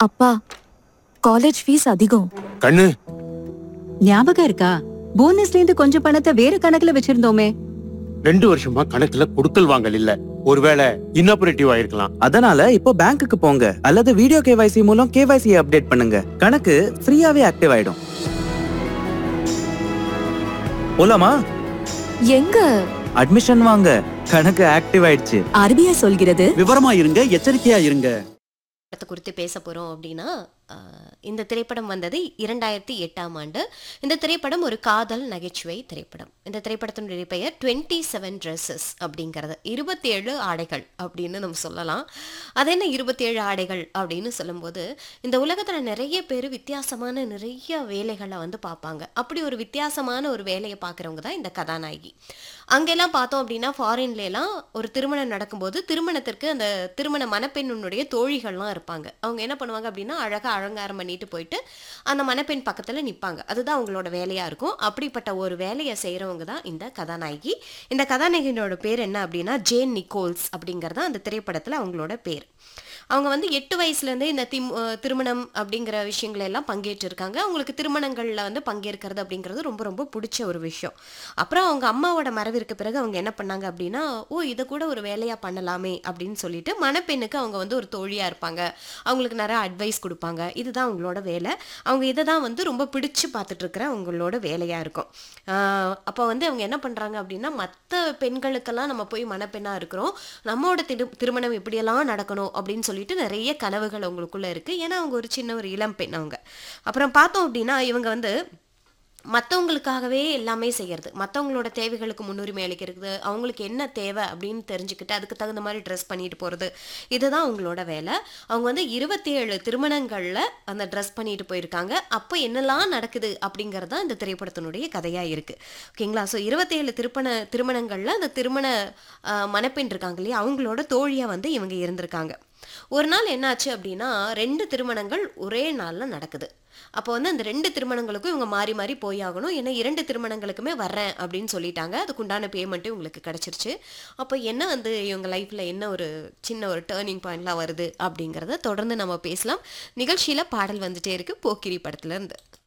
அப்பா college fees அதிகம் கண்ணு ஞாபகம் இருக்கா போனஸ்ல இருந்து கொஞ்சம் பணத்தை வேற கணக்குல வச்சிருந்தோமே ரெண்டு வருஷமா கணக்குல கொடுக்கல் வாங்கல் இல்ல ஒருவேளை இன்னாபரேட்டிவ் ஆயிருக்கலாம் அதனால இப்போ பேங்க்குக்கு போங்க அல்லது வீடியோ கேவைசி மூலம் கேவைசி அப்டேட் பண்ணுங்க கணக்கு ஃப்ரீயாவே ஆக்டிவ் ஆயிடும் போலாமா எங்க அட்மிஷன் வாங்க கணக்கு ஆக்டிவ் ஆயிடுச்சு ஆர்பிஐ சொல்கிறது விவரமா இருங்க எச்சரிக்கையா இருங்க படத்தை குறித்து பேச போகிறோம் அப்படின்னா ஆஹ், இந்த திரைப்படம் வந்தது இரண்டாயிரத்தி எட்டாம் ஆண்டு இந்த திரைப்படம் ஒரு காதல் நகைச்சுவை திரைப்படம் இந்த திரைப்படத்தினுடைய பெயர் டுவெண்ட்டி செவன் ட்ரெஸ்ஸஸ் அப்படிங்கிறது இருபத்தேழு ஆடைகள் அப்படின்னு நம்ம சொல்லலாம் அது என்ன இருபத்தேழு ஆடைகள் அப்படின்னு சொல்லும்போது இந்த உலகத்தில் நிறைய பேர் வித்தியாசமான நிறைய வேலைகளை வந்து பார்ப்பாங்க அப்படி ஒரு வித்தியாசமான ஒரு வேலையை பார்க்குறவங்க தான் இந்த கதாநாயகி அங்கெல்லாம் பார்த்தோம் அப்படின்னா ஃபாரின்ல எல்லாம் ஒரு திருமணம் நடக்கும்போது திருமணத்திற்கு அந்த திருமண மணப்பெண்ணுடைய தோழிகள்லாம் இருப்பாங்க அவங்க என்ன பண்ணுவாங்க அப்படின்னா அழகாக அலங்காரம் பண்ணிட்டு போயிட்டு அந்த மணப்பெண் பக்கத்தில் நிற்பாங்க அதுதான் அவங்களோட வேலையாக இருக்கும் அப்படிப்பட்ட ஒரு வேலையை செய்கிறவங்க தான் இந்த கதாநாயகி இந்த கதாநாயகியோட பேர் என்ன அப்படின்னா ஜேன் நிக்கோல்ஸ் அப்படிங்கிறது தான் அந்த திரைப்படத்தில் அவங்களோட பேர் அவங்க வந்து எட்டு வயசுலேருந்தே இந்த திம் அஹ் திருமணம் அப்படிங்கிற விஷயங்களை எல்லாம் பங்கேற்றிருக்காங்க அவங்களுக்கு திருமணங்களில் வந்து பங்கேற்கிறது அப்படிங்கிறது ரொம்ப ரொம்ப பிடிச்ச ஒரு விஷயம் அப்புறம் அவங்க அம்மாவோட மறைவிற்கு பிறகு அவங்க என்ன பண்ணாங்க அப்படின்னா ஓ இதை கூட ஒரு வேலையாக பண்ணலாமே அப்படின்னு சொல்லிட்டு மணப்பெண்ணுக்கு அவங்க வந்து ஒரு தோழியாக இருப்பாங்க அவங்களுக்கு நிறைய அட்வைஸ் கொடுப்பாங்க இதுதான் அவங்களோட வேலை அவங்க இதை தான் வந்து ரொம்ப பிடிச்சு பார்த்துட்டு இருக்கிற அவங்களோட வேலையாக இருக்கும் அப்போ வந்து அவங்க என்ன பண்ணுறாங்க அப்படின்னா மற்ற பெண்களுக்கெல்லாம் நம்ம போய் மணப்பெண்ணாக இருக்கிறோம் நம்மளோட திரு திருமணம் எப்படியெல்லாம் நடக்கணும் அப்படின்னு சொல்லிட்டு நிறைய கனவுகள் அவங்களுக்குள்ள இருக்குது ஏன்னா அவங்க ஒரு சின்ன ஒரு இளம் பெண் அவங்க அப்புறம் பார்த்தோம் அப்படின்னா இவங்க வந்து மற்றவங்களுக்காகவே எல்லாமே செய்யறது மற்றவங்களோட தேவைகளுக்கு முன்னுரிமை அளிக்கிறது அவங்களுக்கு என்ன தேவை அப்படின்னு தெரிஞ்சுக்கிட்டு அதுக்கு தகுந்த மாதிரி ட்ரெஸ் பண்ணிட்டு போகிறது இதுதான் அவங்களோட வேலை அவங்க வந்து இருபத்தி ஏழு திருமணங்களில் அந்த ட்ரெஸ் பண்ணிட்டு போயிருக்காங்க அப்போ என்னெல்லாம் நடக்குது அப்படிங்கிறது தான் இந்த திரைப்படத்தினுடைய கதையாக இருக்குது ஓகேங்களா ஸோ இருபத்தேழு திருப்பண திருமணங்களில் அந்த திருமண ஆஹ், மணப்பெண் இருக்காங்க இல்லையா அவங்களோட தோழியாக வந்து இவங்க இருந்திருக்காங்க ஒரு நாள் என்னாச்சு அப்படின்னா ரெண்டு திருமணங்கள் ஒரே நாளில் நடக்குது அப்போ வந்து அந்த ரெண்டு திருமணங்களுக்கும் இவங்க மாறி மாறி போய் ஆகணும் ஏன்னா இரண்டு திருமணங்களுக்குமே வர்றேன் அப்படின்னு சொல்லிட்டாங்க அதுக்குண்டான பேமெண்ட்டும் இவங்களுக்கு கிடச்சிருச்சு அப்போ என்ன வந்து இவங்க லைஃப்பில் என்ன ஒரு சின்ன ஒரு டேர்னிங் பாயிண்ட்லாம் வருது அப்படிங்கிறத தொடர்ந்து நம்ம பேசலாம் நிகழ்ச்சியில் பாடல் வந்துட்டே இருக்கு போக்கிரி படத்துல இருந்து